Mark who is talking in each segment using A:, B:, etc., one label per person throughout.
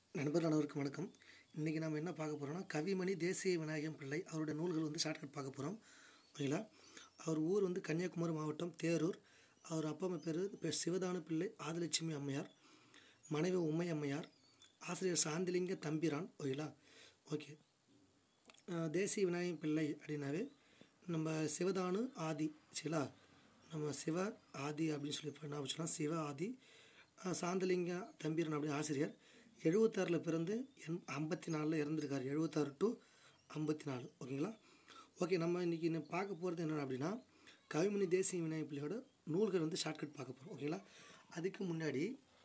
A: நண்பர் அனைவருக்கும் வணக்கம் இன்றைக்கி நம்ம என்ன பார்க்க போகிறோம்னா கவிமணி தேசிய விநாயகம் பிள்ளை அவருடைய நூல்கள் வந்து ஷார்ட்கட் பார்க்க போகிறோம் ஓகேங்களா அவர் ஊர் வந்து கன்னியாகுமரி மாவட்டம் தேரூர் அவர் அப்பா அம்மா பேர் பேர் சிவதானு பிள்ளை ஆதிலட்சுமி அம்மையார் மனைவி உமை அம்மையார் ஆசிரியர் சாந்திலிங்க தம்பிரான் ஓகேங்களா ஓகே அஹ் தேசிய விநாயகம் பிள்ளை அப்படின்னாவே நம்ம சிவதானு ஆதி சரிங்களா நம்ம சிவ ஆதி அப்படின்னு சொல்லி இப்போ என்ன வச்சுக்கலாம் சிவ ஆதி அஹ் சாந்தலிங்க தம்பிரன் அப்படி ஆசிரியர் எழுபத்தாறில் பிறந்து எண் ஐம்பத்தி நாலில் இறந்துருக்காரு எழுபத்தாறு டு ஐம்பத்தி நாலு ஓகேங்களா ஓகே நம்ம இன்றைக்கி இன்னும் பார்க்க போகிறது என்ன அப்படின்னா கவிமணி தேசிய விநாயக பிள்ளையோட நூல்கள் வந்து ஷார்ட்கட் பார்க்க போகிறோம் ஓகேங்களா அதுக்கு முன்னாடி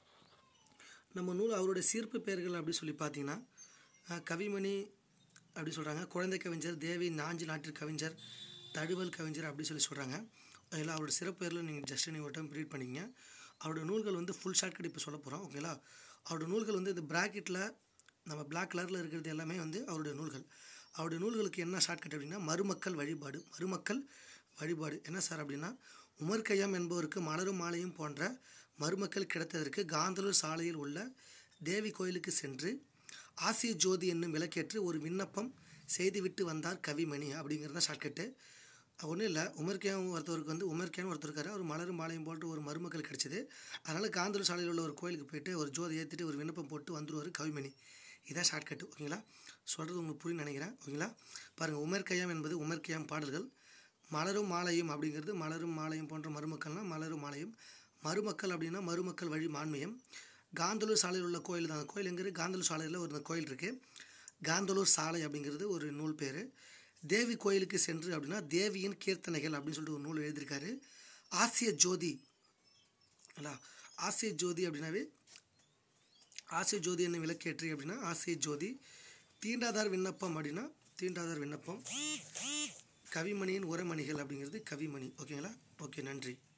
A: நம்ம நூல் அவருடைய சீர்ப்பு பெயர்கள் அப்படி சொல்லி பார்த்தீங்கன்னா அஹ், கவிமணி அப்படி சொல்கிறாங்க குழந்தை கவிஞர் தேவி நாஞ்சி நாட்டு கவிஞர் தழுவல் கவிஞர் அப்படி சொல்லி சொல்கிறாங்க அதில் அவரோட சிறப்பு பேரில் நீங்கள் ஜஸ்ட் நீங்கள் ஒரு டைம் ரீட் பண்ணிக்கங்க அவரோட நூல்கள் வந்து ஃபுல் ஷார்ட்கட் இப்போ சொல்ல போகிறோம் ஓகேங்களா அவரோட நூல்கள் வந்து இந்த ப்ராக்கெட்டில் நம்ம Black கலரில் இருக்கிறது எல்லாமே வந்து அவருடைய நூல்கள் அவருடைய நூல்களுக்கு என்ன ஷார்ட்கட் அப்படின்னா மருமக்கள் வழிபாடு மருமக்கள் வழிபாடு என்ன சார் அப்படின்னா உமர் கய்யாம் என்பவருக்கு மலரும் மாலையும் போன்ற மருமக்கள் கிடைத்ததற்கு காந்தலூர் சாலையில் உள்ள தேவி கோயிலுக்கு சென்று ஆசிய ஜோதி என்னும் விளக்கேற்று ஒரு விண்ணப்பம் செய்துவிட்டு வந்தார் கவிமணி அப்படிங்கிறது தான் ஷார்ட்கட்டு ஒன்றும் இல்லை உமர்கியான் ஒருத்தவருக்கு வந்து உமர்கியான் ஒருத்தர் இருக்காரு அவர் மலரும் மாலையும் போட்டு ஒரு மருமக்கள் கிடச்சிது அதனால் காந்தலூர் சாலையில் உள்ள ஒரு கோயிலுக்கு போயிட்டு ஒரு ஜோதி ஏற்றிட்டு ஒரு விண்ணப்பம் போட்டு வந்துருவார் கவிமணி இதான் ஷார்ட்கட்டு ஓகேங்களா சொல்கிறது உங்களுக்கு புரியும் நினைக்கிறேன் ஓகேங்களா பாருங்கள் உமர் கய்யாம் என்பது உமர் கய்யாம் பாடல்கள் மலரும் மாலையும் அப்படிங்கிறது மலரும் மாலையும் போன்ற மருமக்கள்னால் மலரும் மாலையும் மருமக்கள் அப்படின்னா மருமக்கள் வழி மான்மியம் காந்தலூர் சாலையில் உள்ள கோயில் தான் அந்த கோயில் எங்கே இருக்குது காந்தலூர் சாலையில் ஒரு கோயில் இருக்குது காந்தலூர் சாலை அப்படிங்கிறது ஒரு நூல் பேர் தேவி கோயிலுக்கு சென்று அப்படின்னா தேவியின் கீர்த்தனைகள் அப்படின்னு சொல்லிட்டு ஒரு நூல் எழுதியிருக்காரு ஆசிய ஜோதி அல்ல ஆசிய ஜோதி அப்படின்னாவே ஆசிய ஜோதி என்ன விளக்கேற்றி அப்படின்னா ஆசிய ஜோதி தீண்டாதார் விண்ணப்பம் அப்படின்னா தீண்டாதார் விண்ணப்பம் கவிமணியின் உரமணிகள் அப்படிங்கிறது கவிமணி ஓகேங்களா ஓகே நன்றி